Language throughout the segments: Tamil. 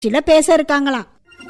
சில பேச இருக்காங்களாம்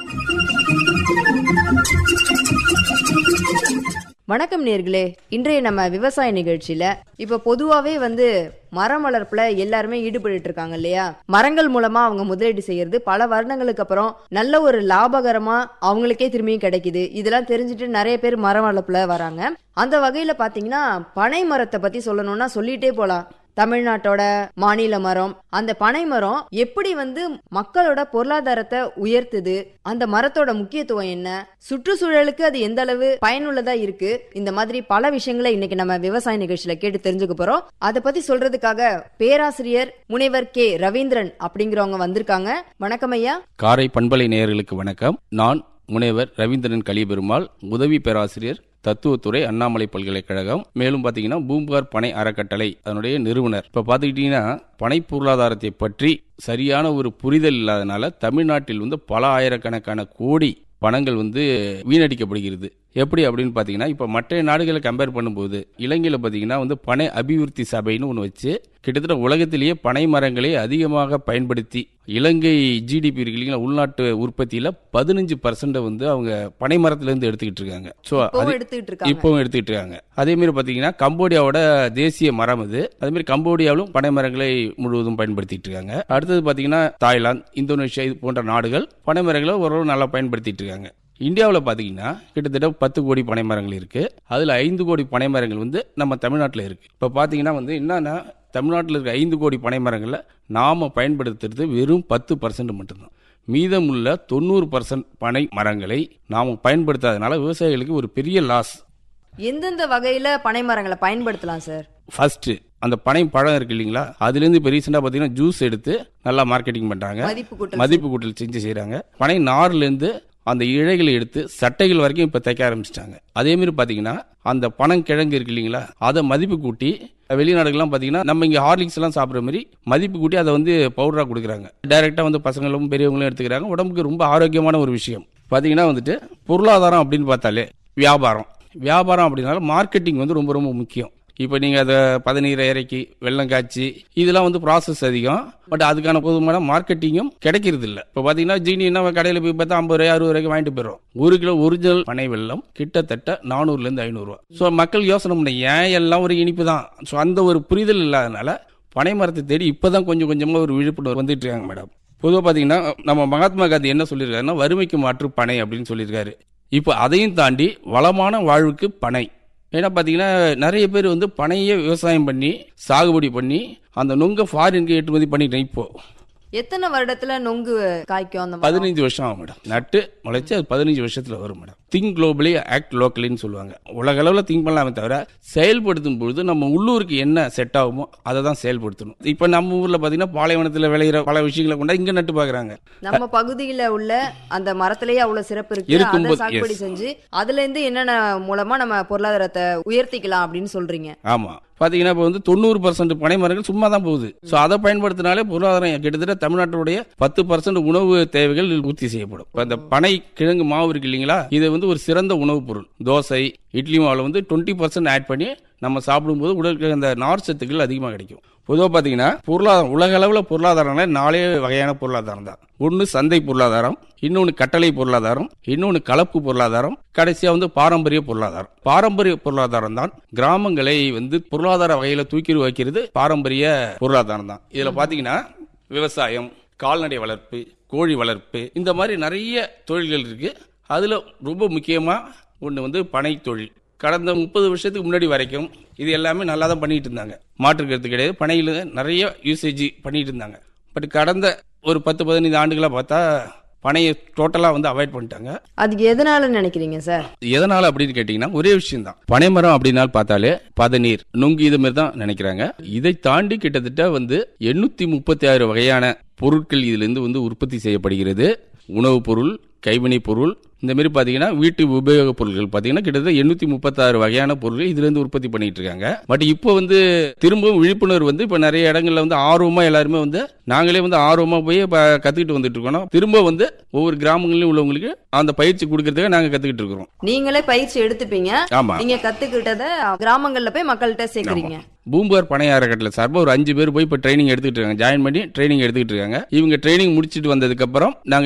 வணக்கம் நேர்களே இன்றைய நம்ம விவசாய நிகழ்ச்சியில இப்ப பொதுவாவே வந்து மரம் வளர்ப்புல எல்லாருமே ஈடுபட்டு இருக்காங்க இல்லையா மரங்கள் மூலமா அவங்க முதலீடு செய்யறது பல வருடங்களுக்கு அப்புறம் நல்ல ஒரு லாபகரமா அவங்களுக்கே திரும்பியும் கிடைக்குது இதெல்லாம் தெரிஞ்சுட்டு நிறைய பேர் மரம் வளர்ப்புல வராங்க அந்த வகையில பாத்தீங்கன்னா பனை மரத்தை பத்தி சொல்லணும்னா சொல்லிட்டே போலாம் தமிழ்நாட்டோட மாநில மரம் அந்த பனை மரம் எப்படி வந்து மக்களோட பொருளாதாரத்தை உயர்த்துது அந்த மரத்தோட முக்கியத்துவம் என்ன சுற்றுச்சூழலுக்கு அது எந்த அளவு பயனுள்ளதா இருக்கு இந்த மாதிரி பல விஷயங்களை இன்னைக்கு நம்ம விவசாய நிகழ்ச்சியில கேட்டு தெரிஞ்சுக்க போறோம் அதை பத்தி சொல்றதுக்காக பேராசிரியர் முனைவர் கே ரவீந்திரன் அப்படிங்கிறவங்க வந்திருக்காங்க வணக்கம் ஐயா காரை பண்பலை நேயர்களுக்கு வணக்கம் நான் முனைவர் ரவீந்திரன் கலிபெருமாள் உதவி பேராசிரியர் தத்துவத்துறை அண்ணாமலை பல்கலைக்கழகம் மேலும் பார்த்தீங்கன்னா பூம்புகார் பனை அறக்கட்டளை அதனுடைய நிறுவனர் இப்போ பார்த்துக்கிட்டிங்கன்னா பனை பொருளாதாரத்தை பற்றி சரியான ஒரு புரிதல் இல்லாதனால தமிழ்நாட்டில் வந்து பல ஆயிரக்கணக்கான கோடி பணங்கள் வந்து வீணடிக்கப்படுகிறது எப்படி அப்படின்னு பார்த்தீங்கன்னா இப்போ மற்ற நாடுகளை கம்பேர் பண்ணும்போது இலங்கையில் பார்த்தீங்கன்னா வந்து பனை அபிவிருத்தி சபைன்னு ஒன்று வச்சு கிட்டத்தட்ட உலகத்திலேயே பனை மரங்களை அதிகமாக பயன்படுத்தி இலங்கை ஜிடிபி இருக்கு இல்லைங்களா உள்நாட்டு உற்பத்தியில் பதினஞ்சு பர்சன்ட் வந்து அவங்க பனை மரத்துலேருந்து எடுத்துக்கிட்டு இருக்காங்க ஸோ இப்பவும் எடுத்துக்கிட்டு இருக்காங்க இப்பவும் எடுத்துக்கிட்டு இருக்காங்க அதே மாதிரி பார்த்தீங்கன்னா கம்போடியாவோட தேசிய மரம் இது அதே மாதிரி கம்போடியாவிலும் பனை மரங்களை முழுவதும் பயன்படுத்திட்டு இருக்காங்க அடுத்தது பார்த்தீங்கன்னா தாய்லாந்து இந்தோனேஷியா இது போன்ற நாடுகள் பனை மரங்களை ஓரளவு நல்லா பயன்படுத்திட்டு இருக்காங்க இந்தியாவில் பார்த்தீங்கன்னா கிட்டத்தட்ட பத்து கோடி பனை மரங்கள் இருக்கு அதில் ஐந்து கோடி பனை மரங்கள் வந்து நம்ம தமிழ்நாட்டில் இருக்கு இப்போ பார்த்தீங்கன்னா வந்து என்னன்னா தமிழ்நாட்டில் இருக்க ஐந்து கோடி பனை மரங்களில் நாம் பயன்படுத்துறது வெறும் பத்து பர்சன்ட் மட்டும்தான் மீதமுள்ள தொண்ணூறு பர்சன்ட் பனை மரங்களை நாம் பயன்படுத்தாதனால விவசாயிகளுக்கு ஒரு பெரிய லாஸ் எந்தெந்த வகையில பனை மரங்களை பயன்படுத்தலாம் சார் ஃபர்ஸ்ட் அந்த பனை பழம் இருக்கு இல்லைங்களா அதுலேருந்து இப்போ ரீசெண்டாக பார்த்தீங்கன்னா ஜூஸ் எடுத்து நல்லா மார்க்கெட்டிங் பண்ணுறாங்க மதிப்பு கூட்டல் மதிப்பு கூட்டல் செஞ்சு செய்கிறாங்க பனை நார்லேருந்து அந்த இழைகளை எடுத்து சட்டைகள் வரைக்கும் இப்போ தைக்க ஆரம்பிச்சிட்டாங்க அதே மாதிரி பார்த்தீங்கன்னா அந்த பனங்கிழங்கு இருக்கு இல்லைங்களா அதை மதிப்பு கூட்டி வெளிநாடுகள்லாம் பார்த்தீங்கன்னா நம்ம இங்கே ஹார்லிக்ஸ் எல்லாம் சாப்பிட்ற மாதிரி மதிப்பு கூட்டி அதை வந்து பவுடராக கொடுக்குறாங்க டைரெக்டாக வந்து பசங்களும் பெரியவங்களும் எடுத்துக்கிறாங்க உடம்புக்கு ரொம்ப ஆரோக்கியமான ஒரு விஷயம் பார்த்தீங்கன்னா வந்துட்டு பொருளாதாரம் அப்படின்னு பார்த்தாலே வியாபாரம் வியாபாரம் அப்படின்னாலும் மார்க்கெட்டிங் வந்து ரொம்ப ரொம்ப முக்கியம் இப்போ நீங்கள் அதை பதநீரை இறக்கி வெள்ளம் காய்ச்சி இதெல்லாம் வந்து ப்ராசஸ் அதிகம் பட் அதுக்கான போதுமான மார்க்கெட்டிங்கும் கிடைக்கிறது இல்லை இப்போ பார்த்தீங்கன்னா ஜீனி என்ன கடையில் போய் பார்த்தா ஐம்பது ரூபாய் அறுபது ரூபாய்க்கு வாங்கிட்டு போயிடும் ஒரு கிலோ ஒரிஜினல் பனை வெள்ளம் கிட்டத்தட்ட நானூறுலேருந்து ஐநூறுரூவா ஸோ மக்கள் யோசனை பண்ண ஏன் எல்லாம் ஒரு இனிப்பு தான் ஸோ அந்த ஒரு புரிதல் இல்லாதனால பனை மரத்தை தேடி இப்போ தான் கொஞ்சம் கொஞ்சமாக ஒரு விழிப்புணர்வு வந்துட்டு இருக்காங்க மேடம் பொதுவாக பார்த்தீங்கன்னா நம்ம மகாத்மா காந்தி என்ன சொல்லியிருக்காருன்னா வறுமைக்கு மாற்று பனை அப்படின்னு சொல்லியிருக்காரு இப்போ அதையும் தாண்டி வளமான வாழ்வுக்கு பனை ஏன்னா பார்த்தீங்கன்னா நிறைய பேர் வந்து பனையே விவசாயம் பண்ணி சாகுபடி பண்ணி அந்த நுங்க ஃபாரினுக்கு ஏற்றுமதி பண்ணிட்டேன் இப்போ எத்தனை வருடத்துல நொங்கு காய்க்கும் அந்த மரம்? பதினஞ்சு வருஷம் ஆகும் மேடம் நட்டு முளைச்சு அது பதினஞ்சு வருஷத்துல வரும் மேடம் திங்க் குளோபலி ஆக்ட் லோக்கலின்னு சொல்லுவாங்க உலக அளவில் திங்க் பண்ணலாமே தவிர செயல்படுத்தும் பொழுது நம்ம உள்ளூருக்கு என்ன செட் ஆகுமோ அதை தான் செயல்படுத்தணும் இப்போ நம்ம ஊர்ல பார்த்தீங்கன்னா பாலைவனத்தில் விளையிற பல விஷயங்களை கொண்டா இங்க நட்டு பார்க்குறாங்க நம்ம பகுதியில உள்ள அந்த மரத்திலேயே அவ்வளவு சிறப்பு இருக்கு இருக்கும் அதை போது, சாகுபடி yes. செஞ்சு அதுல இருந்து என்னென்ன மூலமா நம்ம பொருளாதாரத்தை உயர்த்திக்கலாம் அப்படின்னு சொல்றீங்க ஆமா பாத்தீங்கன்னா இப்போ வந்து தொண்ணூறு பர்சன்ட் பனை மரங்கள் சும்மா தான் போகுது ஸோ அதை பயன்படுத்தினாலே பொருளாதாரம் கிட்டத்தட்ட தமிழ்நாட்டுடைய பத்து பர்சன்ட் உணவு தேவைகள் பூர்த்தி செய்யப்படும் இப்போ இந்த பனை கிழங்கு மாவு இருக்கு இல்லைங்களா இது வந்து ஒரு சிறந்த உணவுப் பொருள் தோசை இட்லி மாவில் வந்து டுவெண்ட்டி பர்சன்ட் ஆட் பண்ணி நம்ம சாப்பிடும்போது உடலுக்கு அந்த நார் சத்துக்கள் அதிகமாக கிடைக்கும் பொதுவாக பார்த்தீங்கன்னா பொருளாதாரம் உலக அளவில் பொருளாதாரம்னா நாலே வகையான பொருளாதாரம் தான் ஒன்று சந்தை பொருளாதாரம் இன்னொன்று கட்டளை பொருளாதாரம் இன்னொன்று கலப்பு பொருளாதாரம் கடைசியாக வந்து பாரம்பரிய பொருளாதாரம் பாரம்பரிய பொருளாதாரம் தான் கிராமங்களை வந்து பொருளாதார வகையில் தூக்கி வைக்கிறது பாரம்பரிய பொருளாதாரம் தான் இதில் பார்த்தீங்கன்னா விவசாயம் கால்நடை வளர்ப்பு கோழி வளர்ப்பு இந்த மாதிரி நிறைய தொழில்கள் இருக்கு அதில் ரொம்ப முக்கியமாக ஒன்று வந்து பனை தொழில் கடந்த முப்பது வருஷத்துக்கு முன்னாடி வரைக்கும் இது எல்லாமே நல்லா தான் பண்ணிட்டு இருந்தாங்க மாற்று கருத்து கிடையாது பனையில் நிறைய யூசேஜ் பண்ணிட்டு இருந்தாங்க பட் கடந்த ஒரு பத்து பதினைந்து ஆண்டுகளாக பார்த்தா பனையை டோட்டலாக வந்து அவாய்ட் பண்ணிட்டாங்க அதுக்கு எதனால நினைக்கிறீங்க சார் எதனால அப்படின்னு கேட்டீங்கன்னா ஒரே விஷயம் தான் பனைமரம் அப்படின்னாலும் பார்த்தாலே பதநீர் நுங்கு இது மாதிரி தான் நினைக்கிறாங்க இதை தாண்டி கிட்டத்தட்ட வந்து எண்ணூத்தி முப்பத்தி ஆறு வகையான பொருட்கள் இதுல இருந்து வந்து உற்பத்தி செய்யப்படுகிறது உணவுப் பொருள் கைவினைப் பொருள் இந்த மாதிரி பார்த்தீங்கன்னா வீட்டு உபயோகப் பொருட்கள் பார்த்தீங்கன்னா கிட்டத்தட்ட எண்ணூத்தி முப்பத்தாறு வகையான பொருட்கள் இதுல இருந்து உற்பத்தி பண்ணிட்டு இருக்காங்க பட் இப்போ வந்து திரும்பவும் விழிப்புணர்வு வந்து இப்போ நிறைய இடங்கள்ல வந்து ஆர்வமா எல்லாருமே வந்து நாங்களே வந்து ஆர்வமா போய் இப்போ கத்துக்கிட்டு வந்துட்டு இருக்கோம் திரும்ப வந்து ஒவ்வொரு கிராமங்களிலும் உள்ளவங்களுக்கு அந்த பயிற்சி கொடுக்கறதுக்காக நாங்க கத்துக்கிட்டு இருக்கிறோம் நீங்களே பயிற்சி எடுத்துப்பீங்க ஆமா நீங்க கத்துக்கிட்டத கிராமங்கள்ல போய் மக்கள்கிட்ட சேர்க்கறீங்க பூம்புகார் பனை அறக்கட்டளை சார்பாக ஒரு அஞ்சு பேர் போய் இப்போ ட்ரைனிங் எடுத்துக்கிட்டு இருக்காங்க ஜாயின் பண்ணி ட்ரைனிங் எடுத்துக்கிட்டு இருக்காங்க இவங்க ட்ரைனிங் முடிச்சிட்டு வந்ததுக்கு அப்புறம் நாங்க